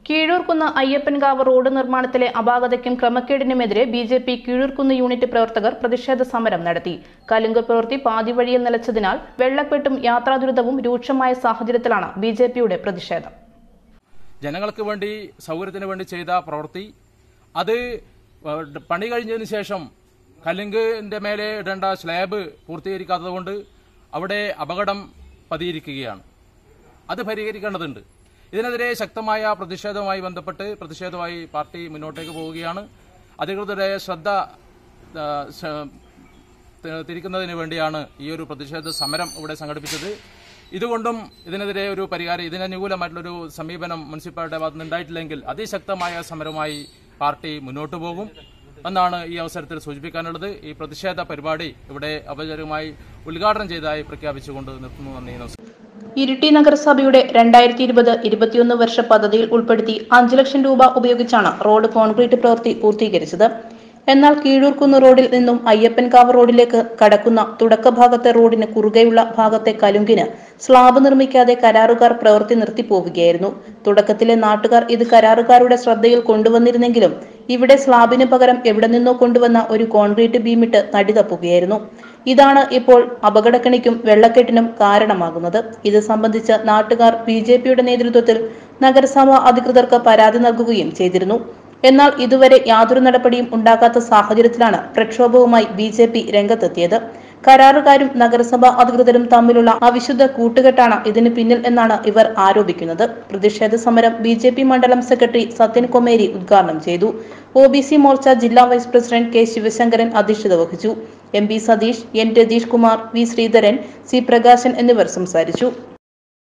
കീഴൂർക്കുന്ന് Ayyappankavu road നിർമ്മാണത്തിലെ അപാകതയ്ക്കും ക്രമക്കേടിനുമെതിരെ B J P Keezhurkunnu unit പ്രവർത്തകർ പ്രതിഷേധ സമരം നടത്തി കലുങ്ക് പ്രവൃത്തി പാതി വഴിയിൽ നിലച്ചതിനാൽ വെള്ളക്കെട്ടും യാത്രാദുരിതവും രൂക്ഷമായ സാഹചര്യത്തിലാണ് ബി ജെ പിയുടെ പ്രതിഷേധം ജനങ്ങൾക്ക് വേണ്ടി സൗകര്യത്തിന് വേണ്ടി ചെയ്ത പ്രവൃത്തി അത് ഏഹ്, പണി കഴിഞ്ഞതിന് ശേഷം കലുങ്കിന്റെ മേലെ ഇടേണ്ട സ്ലാബ് പൂർത്തീകരിക്കാത്തതുകൊണ്ട് അവിടെ അപകടം പതിയിരിക്കുകയാണ് അത് പരിഹരിക്കേണ്ടതുണ്ട് ഇതിനെതിരെ ശക്തമായ പ്രതിഷേധവുമായി ബന്ധപ്പെട്ട് പ്രതിഷേധവുമായി പാർട്ടി മുന്നോട്ടേക്ക് പോവുകയാണ് അധികൃതരുടെ ശ്രദ്ധ ആ, ശ- തി- തിരിക്കുന്നതിന് വേണ്ടിയാണ് ഈ ഒരു പ്രതിഷേധ സമരം ഇവിടെ സംഘടിപ്പിച്ചത് ഇതുകൊണ്ടും ഇതിനെതിരെ ഒരു പരിഹാരം ഇതിനനുകൂലമായിട്ടുള്ളൊരു സമീപനം മുനിസിപ്പാലിറ്റിയുടെ ഭാഗത്ത് ഉണ്ടായിട്ടില്ലെങ്കിൽ അതിശക്തമായ സമരമായി പാർട്ടി മുന്നോട്ട് പോകും എന്നാണ് ഈ അവസരത്തിൽ സൂചിപ്പിക്കാനുള്ളത് ഈ പ്രതിഷേധ പരിപാടി ഇവിടെ ഔപചാരികമായി ഉദ്ഘാടനം ചെയ്തതായി പ്രഖ്യാപിച്ചുകൊണ്ട് നിർത്തുന്നു നന്ദി നമസ്കാരം ഇരിട്ടി നഗരസഭയുടെ രണ്ടായിരത്തി ഇരുപത് ഇരുപത്തിയൊന്ന് വർഷ പദ്ധതിയിൽ ഉൾപ്പെടുത്തി അഞ്ചു ലക്ഷം രൂപ ഉപയോഗിച്ചാണ് റോഡ് കോൺക്രീറ്റ് പ്രവൃത്തി പൂർത്തീകരിച്ചത് എന്നാൽ കീഴൂർക്കുന്ന് റോഡിൽ നിന്നും അയ്യപ്പൻകാവ് റോഡിലേക്ക് കടക്കുന്ന തുടക്കഭാഗത്തെ റോഡിന് കുറുകെയുള്ള ഭാഗത്തെ കലുങ്കിന് സ്ലാബ് നിർമ്മിക്കാതെ കരാറുകാർ പ്രവൃത്തി നിർത്തിപ്പോവുകയായിരുന്നു തുടക്കത്തിലെ നാട്ടുകാർ ഇത് കരാറുകാരുടെ ശ്രദ്ധയിൽ കൊണ്ടുവന്നിരുന്നെങ്കിലും ഇവിടെ സ്ലാബിന് പകരം എവിടെ നിന്നോ കൊണ്ടുവന്ന ഒരു കോൺക്രീറ്റ് ബീമിട്ട് തടി തപ്പുകയായിരുന്നു ഇതാണ് ഇപ്പോൾ അപകടക്കണിക്കും വെള്ളക്കെട്ടിനും കാരണമാകുന്നത് ഇത് സംബന്ധിച്ച് നാട്ടുകാർ ബി ജെ പിയുടെ നേതൃത്വത്തിൽ നഗരസഭ അധികൃതർക്ക് പരാതി നൽകുകയും ചെയ്തിരുന്നു എന്നാൽ ഇതുവരെ യാതൊരു നടപടിയും ഉണ്ടാകാത്ത സാഹചര്യത്തിലാണ് പ്രക്ഷോഭവുമായി ബി ജെ പി രംഗത്തെത്തിയത് കരാറുകാരും നഗരസഭാ അധികൃതരും തമ്മിലുള്ള അവിശുദ്ധ കൂട്ടുകെട്ടാണ് ഇതിന് പിന്നിൽ എന്നാണ് ഇവർ ആരോപിക്കുന്നത് പ്രതിഷേധ സമരം ബി ജെ പി മണ്ഡലം സെക്രട്ടറി സത്യൻ കൊമേരി ഉദ്ഘാടനം ചെയ്തു ഒ ബി സി മോർച്ച ജില്ലാ വൈസ് പ്രസിഡന്റ് കെ ശിവശങ്കരൻ അധ്യക്ഷത വഹിച്ചു M P Satheesh N Ratheesh Kumar V Sreedharan C Prakashan എന്നിവർ സംസാരിച്ചു